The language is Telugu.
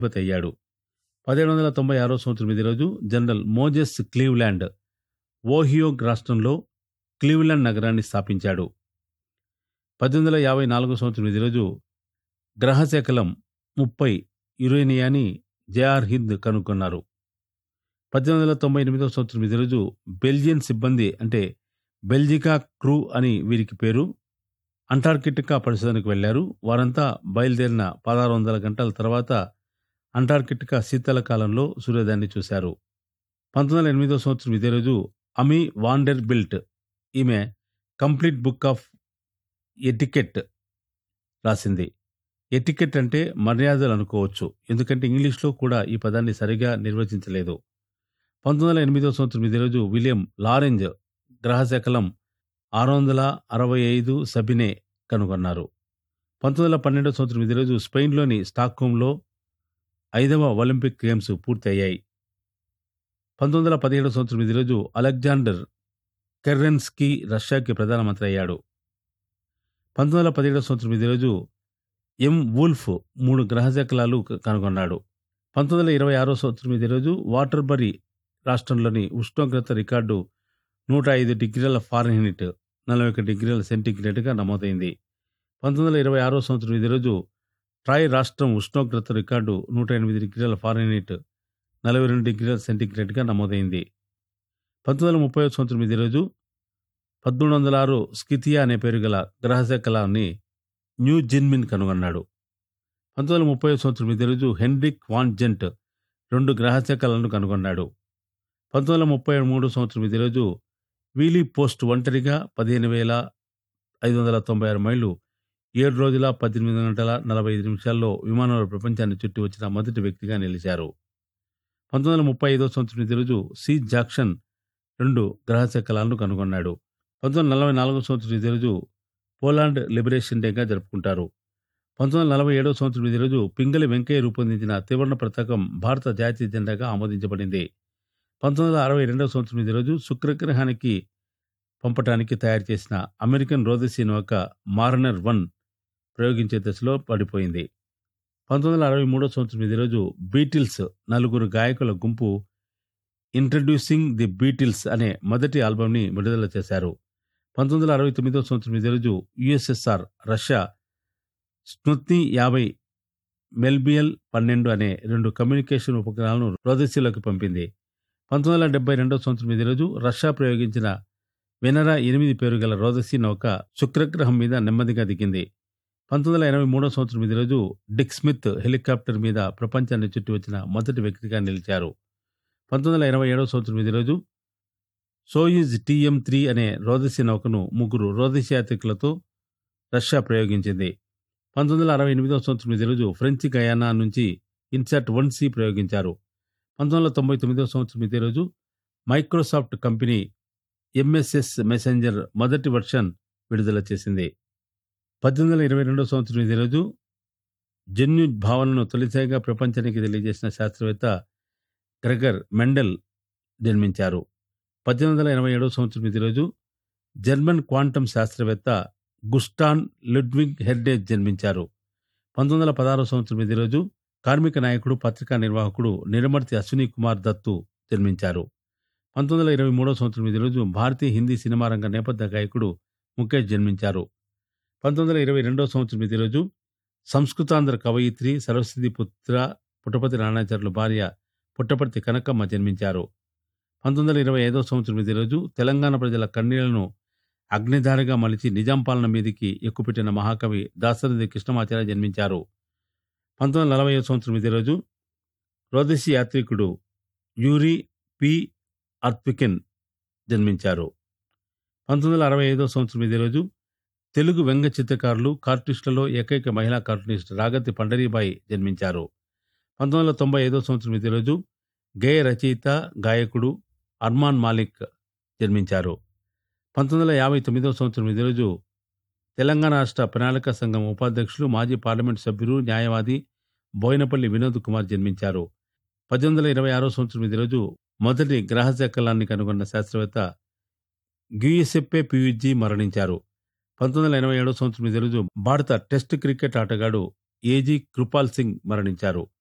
అధిపతి అయ్యాడు పదిహేడు వందల తొంభై ఆరో సంవత్సరం ఇదే రోజు జనరల్ మోజెస్ క్లీవ్లాండ్ ఓహియోగ్ రాష్ట్రంలో క్లీవ్లాండ్ నగరాన్ని స్థాపించాడు పద్దెనిమిది వందల యాభై నాలుగో సంవత్సరం ఇదే రోజు గ్రహశకలం ముప్పై యురేనియాని జేఆర్ హింద్ కనుగొన్నారు పద్దెనిమిది వందల తొంభై ఎనిమిదవ సంవత్సరం ఇదే రోజు బెల్జియన్ సిబ్బంది అంటే బెల్జికా క్రూ అని వీరికి పేరు అంటార్కిటికా పరిశోధనకు వెళ్లారు వారంతా బయలుదేరిన పదహారు వందల గంటల తర్వాత అంటార్కిటికా శీతల కాలంలో సూర్యోదయాన్ని చూశారు పంతొమ్మిది వందల ఎనిమిదవ సంవత్సరం ఇదే రోజు అమీ వాండర్ బిల్ట్ ఈమె కంప్లీట్ బుక్ ఆఫ్ ఎటికెట్ రాసింది ఎటికెట్ అంటే మర్యాదలు అనుకోవచ్చు ఎందుకంటే ఇంగ్లీష్లో కూడా ఈ పదాన్ని సరిగా నిర్వచించలేదు పంతొమ్మిది వందల ఎనిమిదవ సంవత్సరం ఇదే రోజు విలియం లారెంజ్ గ్రహశకలం ఆరు వందల అరవై ఐదు సబినే కనుగొన్నారు పంతొమ్మిది వందల పన్నెండవ సంవత్సరం ఇదే రోజు స్పెయిన్లోని స్టాక్హోమ్లో ఐదవ ఒలింపిక్ గేమ్స్ పూర్తి అయ్యాయి పంతొమ్మిది వందల పదిహేడవ సంవత్సరం ఇదే రోజు అలెగ్జాండర్ కెర్రెన్స్కీ రష్యాకి ప్రధానమంత్రి అయ్యాడు పంతొమ్మిది వందల పదిహేడవ సంవత్సరం ఇదే రోజు ఎం వూల్ఫ్ మూడు గ్రహశకలాలు క- కనుగొన్నాడు పంతొమ్మిది వందల ఇరవై ఆరో సంవత్సరం ఇదే రోజు వాటర్బరీ రాష్ట్రంలోని ఉష్ణోగ్రత రికార్డు నూట ఐదు డిగ్రీల ఫారెన్హీట్ నలభై ఒక డిగ్రీల సెంటీగ్రేడ్గా నమోదైంది పంతొమ్మిది వందల ఇరవై ఆరో సంవత్సరం ఇదే రోజు ట్రాయ్ రాష్ట్రం ఉష్ణోగ్రత రికార్డు నూట ఎనిమిది డిగ్రీల ఫారెన్హీట్ నలభై రెండు డిగ్రీల సెంటీగ్రేడ్గా నమోదైంది పంతొమ్మిది వందల ముప్పై సంవత్సరం ఇదే రోజు పదమూడు వందల ఆరు స్కిథియా అనే పేరు గల గ్రహశకలాన్ని న్యూ జిన్మిన్ కనుగొన్నాడు పంతొమ్మిది వందల ముప్పై సంవత్సరం ఇదే రోజు హెన్రిక్ వాన్ జెంట్ రెండు గ్రహశకలను కనుగొన్నాడు పంతొమ్మిది వందల ముప్పై మూడు సంవత్సరం ఇదే రోజు వీలీ పోస్ట్ ఒంటరిగా పదిహేను వేల ఐదు వందల తొంభై ఆరు మైళ్ళు ఏడు రోజుల పద్దెనిమిది గంటల నలభై ఐదు నిమిషాల్లో విమానంలో ప్రపంచాన్ని చుట్టి వచ్చిన మొదటి వ్యక్తిగా నిలిచారు పంతొమ్మిది వందల ముప్పై ఐదో సంవత్సరం ఇదే రోజు సి జాక్సన్ రెండు గ్రహశకలాలను కనుగొన్నాడు పంతొమ్మిది వందల నలభై నాలుగో సంవత్సరం ఇదే రోజు పోలాండ్ లిబరేషన్ డేగా జరుపుకుంటారు పంతొమ్మిది వందల నలభై ఏడవ సంవత్సరం ఇదే రోజు పింగళి వెంకయ్య రూపొందించిన త్రివర్ణ పతాకం భారత జాతీయ జెండాగా ఆమోదించబడింది పంతొమ్మిది వందల అరవై రెండవ సంవత్సరం ఇదే రోజు శుక్రగ్రహానికి పంపటానికి తయారు చేసిన అమెరికన్ రోదసీ నౌక మారనర్ వన్ ప్రయోగించే దశలో పడిపోయింది పంతొమ్మిది వందల అరవై మూడో సంవత్సరం ఇదే రోజు బీటిల్స్ నలుగురు గాయకుల గుంపు ఇంట్రడ్యూసింగ్ ది బీటిల్స్ అనే మొదటి ఆల్బమ్ని విడుదల చేశారు పంతొమ్మిది వందల అరవై తొమ్మిదో సంవత్సరం ఇదే రోజు యుఎస్ఎస్ఆర్ రష్యా స్నుత్ని యాభై మెల్బియల్ పన్నెండు అనే రెండు కమ్యూనికేషన్ ఉపగ్రహాలను రోదసీలోకి పంపింది పంతొమ్మిది వందల డెబ్బై రెండవ సంవత్సరం ఇదే రోజు రష్యా ప్రయోగించిన వెనరా ఎనిమిది పేరు గల రోదసీ నౌక శుక్రగ్రహం మీద నెమ్మదిగా దిగింది పంతొమ్మిది వందల ఎనభై మూడో సంవత్సరం ఇదే రోజు డిక్ స్మిత్ హెలికాప్టర్ మీద ప్రపంచాన్ని చుట్టి వచ్చిన మొదటి వ్యక్తిగా నిలిచారు పంతొమ్మిది వందల ఎనభై ఏడవ సంవత్సరం ఇదే రోజు సోయిజ్ టీఎం త్రీ అనే రోదసీ నౌకను ముగ్గురు రోదసీ యాత్రికులతో రష్యా ప్రయోగించింది పంతొమ్మిది వందల అరవై ఎనిమిదవ సంవత్సరం ఇదే రోజు ఫ్రెంచ్ గయానా నుంచి ఇన్సాట్ వన్ సి ప్రయోగించారు పంతొమ్మిది వందల తొంభై తొమ్మిదవ సంవత్సరం ఇదే రోజు మైక్రోసాఫ్ట్ కంపెనీ ఎంఎస్ఎస్ మెసెంజర్ మొదటి వర్షన్ విడుదల చేసింది పద్దెనిమిది వందల ఇరవై రెండవ సంవత్సరం ఇదే రోజు జన్యు భావనను తొలిసారిగా ప్రపంచానికి తెలియజేసిన శాస్త్రవేత్త గ్రెగర్ మెండెల్ జన్మించారు పద్దెనిమిది వందల ఎనభై ఏడవ సంవత్సరం ఇదే రోజు జర్మన్ క్వాంటం శాస్త్రవేత్త గుస్టాన్ లుడ్విగ్ హెర్డేజ్ జన్మించారు పంతొమ్మిది వందల పదహారవ సంవత్సరం ఇదే రోజు కార్మిక నాయకుడు పత్రికా నిర్వాహకుడు నిరమర్తి అశ్విని కుమార్ దత్తు జన్మించారు పంతొమ్మిది వందల ఇరవై మూడవ సంవత్సరం ఇదే రోజు భారతీయ హిందీ సినిమా రంగ నేపథ్య గాయకుడు ముఖేష్ జన్మించారు పంతొమ్మిది వందల ఇరవై రెండవ సంవత్సరం ఇదే రోజు సంస్కృతాంధ్ర కవయిత్రి సరస్వతి పుత్ర పుట్టపతి నానాచార్యుల భార్య పుట్టపర్తి కనకమ్మ జన్మించారు పంతొమ్మిది వందల ఇరవై ఐదవ సంవత్సరం ఇదే రోజు తెలంగాణ ప్రజల కన్నీళ్లను అగ్నిధారగా మలిచి నిజాం పాలన మీదికి ఎక్కుపెట్టిన మహాకవి దాశరథి కృష్ణమాచార్య జన్మించారు పంతొమ్మిది వందల నలభై సంవత్సరం ఇదే రోజు రోదసి యాత్రికుడు యూరి పి అర్త్వికెన్ జన్మించారు పంతొమ్మిది వందల అరవై ఐదో సంవత్సరం ఇదే రోజు తెలుగు వ్యంగ్య చిత్రకారులు కార్టూనిస్టులలో ఏకైక మహిళా కార్టూనిస్ట్ రాగతి పండరీబాయి జన్మించారు పంతొమ్మిది వందల తొంభై ఐదో సంవత్సరం ఇదే రోజు గేయ రచయిత గాయకుడు అర్మాన్ మాలిక్ జన్మించారు పంతొమ్మిది వందల యాభై తొమ్మిదో సంవత్సరం ఇదే రోజు తెలంగాణ రాష్ట్ర ప్రణాళిక సంఘం ఉపాధ్యక్షులు మాజీ పార్లమెంట్ సభ్యులు న్యాయవాది బోయినపల్లి వినోద్ కుమార్ జన్మించారు పద్దెనిమిది వందల ఇరవై ఆరో సంవత్సరం ఇదే రోజు మొదటి గ్రహశకలాన్ని కనుగొన్న శాస్త్రవేత్త గ్యూఎస్ఎప్పే పియుజీ మరణించారు పంతొమ్మిది వందల ఎనభై ఏడో సంవత్సరం ఇదే రోజు భారత టెస్ట్ క్రికెట్ ఆటగాడు ఏజీ కృపాల్ సింగ్ మరణించారు